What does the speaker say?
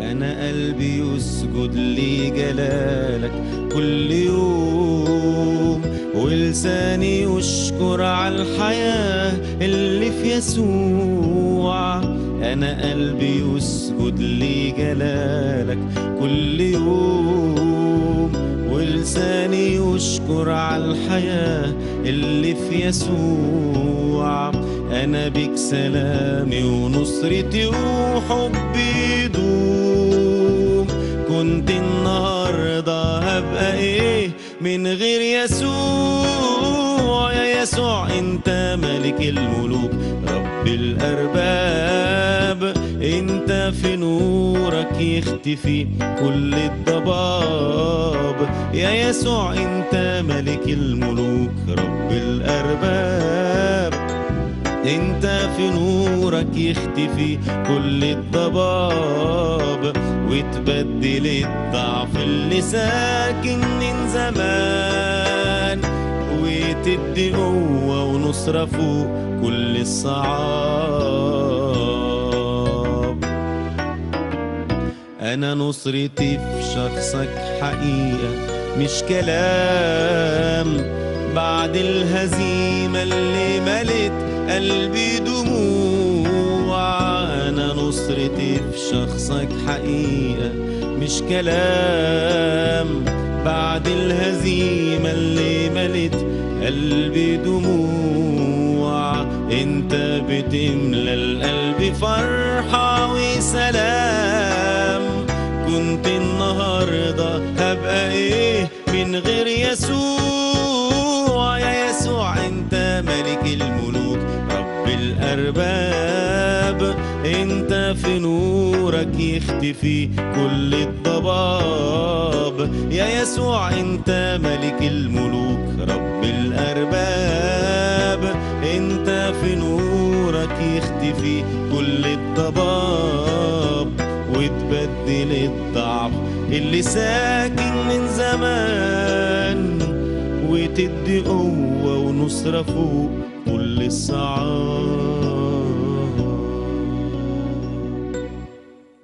أنا قلبي يسجد لجلالك كل يوم ولساني يشكر على الحياة اللي في يسوع أنا قلبي يسجد لجلالك كل يوم ولساني يشكر على الحياة اللي في يسوع أنا بك سلامي ونصرتي وحبي يدوم كنت النهاردة هبقى إيه من غير يسوع يا يسوع أنت ملك الملوك رب الأرباب أنت في نورك يختفي كل الضباب يا يسوع أنت ملك الملوك رب الأرباب انت في نورك يختفي كل الضباب وتبدل الضعف اللي ساكن من زمان وتدي قوة ونصرة فوق كل الصعاب أنا نصرتي في شخصك حقيقة مش كلام بعد الهزيمة اللي ملت قلبي دموع أنا نصرتي في شخصك حقيقة مش كلام بعد الهزيمة اللي ملت قلبي دموع انت بتملى القلب فرحة وسلام كنت النهاردة هبقى ايه من غير يسوع يا يسوع انت ملك الملوك رب الأرباب انت في نورك يختفي كل الضباب يا يسوع انت ملك الملوك رب الأرباب انت في نورك يختفي كل الضباب وتبدل الضعف اللي ساكن من زمان وتدي قوة ونصرة فوق كل الصعاب